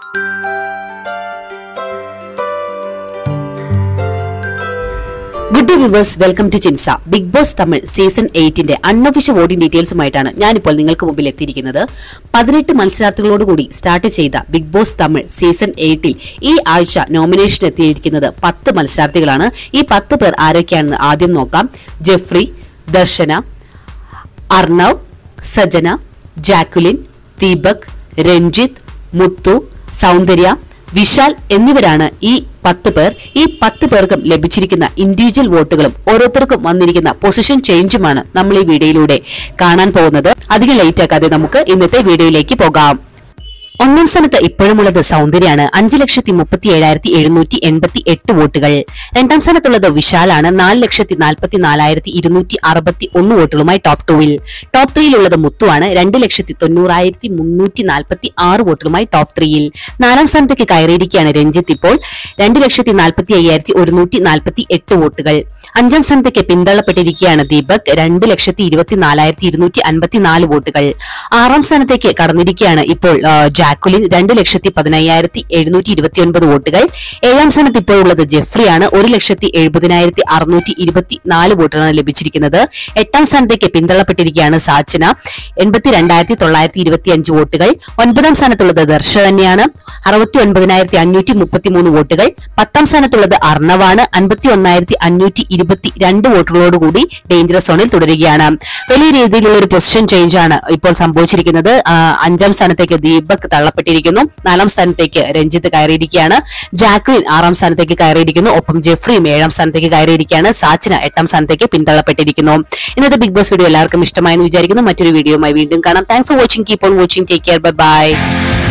good day viewers welcome to Chinsa big boss Tamil season എയ്റ്റിന്റെ unofficial voting ഡീറ്റെയിൽസുമായിട്ടാണ് ഞാനിപ്പോൾ നിങ്ങൾക്ക് മുമ്പിൽ എത്തിയിരിക്കുന്നത് പതിനെട്ട് മത്സരാർത്ഥികളോടുകൂടി സ്റ്റാർട്ട് ചെയ്ത ബിഗ് ബോസ് തമിഴ് സീസൺ എയ്റ്റിൽ ഈ ആഴ്ച നോമിനേഷൻ എത്തിയിരിക്കുന്നത് പത്ത് മത്സരാർത്ഥികളാണ് ഈ പത്ത് പേർ ആരൊക്കെയാണെന്ന് ആദ്യം നോക്കാം ജെഫ്രി ദർശന അർണവ് സജന ജാക്കുലിൻ ദീപക് രഞ്ജിത്ത് മുത്തു സൗന്ദര്യ വിശാൽ എന്നിവരാണ് ഈ പത്ത് പേർ ഈ പത്ത് പേർക്കും ലഭിച്ചിരിക്കുന്ന ഇൻഡിവിജ്വൽ വോട്ടുകളും ഓരോരുത്തർക്കും വന്നിരിക്കുന്ന പൊസിഷൻ ചേഞ്ചുമാണ് നമ്മൾ ഈ വീഡിയോയിലൂടെ കാണാൻ പോകുന്നത് അധികം ലേറ്റ് ആക്കാതെ നമുക്ക് ഇന്നത്തെ വീഡിയോയിലേക്ക് പോകാം ഒന്നാം സ്ഥാനത്ത് ഇപ്പോഴുമുള്ളത് സൗന്ദര്യാണ് അഞ്ച് ലക്ഷത്തി മുപ്പത്തി ഏഴായിരത്തി എഴുന്നൂറ്റി എൺപത്തി എട്ട് വോട്ടുകൾ രണ്ടാം സ്ഥാനത്തുള്ളത് വിശാലാണ് നാല് ലക്ഷത്തി നാൽപ്പത്തി നാലായിരത്തി ഇരുന്നൂറ്റി അറുപത്തി ഒന്ന് വോട്ടുകളുമായി ടോപ്പ് ടൂവിൽ ടോപ്പ് ത്രീയിലുള്ളത് മുത്തുവാണ് രണ്ട് ലക്ഷത്തി തൊണ്ണൂറായിരത്തി മുന്നൂറ്റി നാൽപ്പത്തി ആറ് വോട്ടുകളുമായി ടോപ്പ് ത്രീയിൽ നാലാം സ്ഥാനത്തേക്ക് കയറിയിരിക്കുകയാണ് രഞ്ജിത്ത് ഇപ്പോൾ രണ്ട് ലക്ഷത്തി നാൽപ്പത്തി അയ്യായിരത്തി ഒരുന്നൂറ്റി നാൽപ്പത്തി എട്ട് വോട്ടുകൾ അഞ്ചാം സ്ഥാനത്തേക്ക് പിന്തള്ളപ്പെട്ടിരിക്കുകയാണ് ദീപക് രണ്ട് ലക്ഷത്തി ഇരുപത്തി നാലായിരത്തി ഇരുന്നൂറ്റി അൻപത്തി നാല് വോട്ടുകൾ ആറാം സ്ഥാനത്തേക്ക് കടന്നിരിക്കുകയാണ് ഇപ്പോൾ ആ, ജാക്കുലിൻ രണ്ട് ലക്ഷത്തി പതിനയ്യായിരത്തി എഴുന്നൂറ്റി ഇരുപത്തി ഒൻപത് വോട്ടുകൾ ഏഴാം സ്ഥാനത്ത് ഇപ്പോൾ ഉള്ളത് ജെഫ്രിയാണ് ഒരു ലക്ഷത്തി എഴുപതിനായിരത്തി അറുന്നൂറ്റി ഇരുപത്തി നാല് വോട്ടുകളാണ് ലഭിച്ചിരിക്കുന്നത് എട്ടാം സ്ഥാനത്തേക്ക് പിന്തള്ളപ്പെട്ടിരിക്കുകയാണ് സാച്ചന എൺപത്തി രണ്ടായിരത്തി തൊള്ളായിരത്തി ഇരുപത്തി അഞ്ച് വോട്ടുകൾ ഒൻപതാം സ്ഥാനത്തുള്ളത് ദർശ തന്നെയാണ് അറുപത്തി ഒൻപതിനായിരത്തി അഞ്ഞൂറ്റി മുപ്പത്തി മൂന്ന് വോട്ടുകൾ പത്താം സ്ഥാനത്തുള്ളത് അർണവാണ് അൻപത്തി ഒന്നായിരത്തി അഞ്ഞൂറ്റി ഇരുപത്തി രണ്ട് വോട്ടുകളോടുകൂടി ഡേഞ്ചറസ് സോണിൽ തുടരുകയാണ് വലിയ രീതിയിലുള്ള ഒരു പൊസിഷൻ ചേഞ്ച് ആണ് ഇപ്പോൾ സംഭവിച്ചിരിക്കുന്നത് ആ, അഞ്ചാം സ്ഥാനത്തേക്ക് ദീപക് തള്ളപ്പെട്ടിരിക്കുന്നു നാലാം സ്ഥാനത്തേക്ക് രഞ്ജിത്ത് കയറിയിരിക്കുകയാണ് ജാക്വിൻ ആറാം സ്ഥാനത്തേക്ക് കയറിയിരിക്കുന്നു ഒപ്പം ജെഫ്രിയും ഏഴാം സ്ഥാനത്തേക്ക് കയറിയിരിക്കുകയാണ് സാച്ചിന എട്ടാം സ്ഥാനത്തേക്ക് പിന്തള്ളപ്പെട്ടിരിക്കുന്നു ഇന്നത്തെ ബിഗ് ബോസ് വീഡിയോ എല്ലാവർക്കും ഇഷ്ടമായെന്ന് വിചാരിക്കുന്നു മറ്റൊരു വീഡിയോയുമായി വീണ്ടും കാണാം thanks for watching keep on watching take care bye by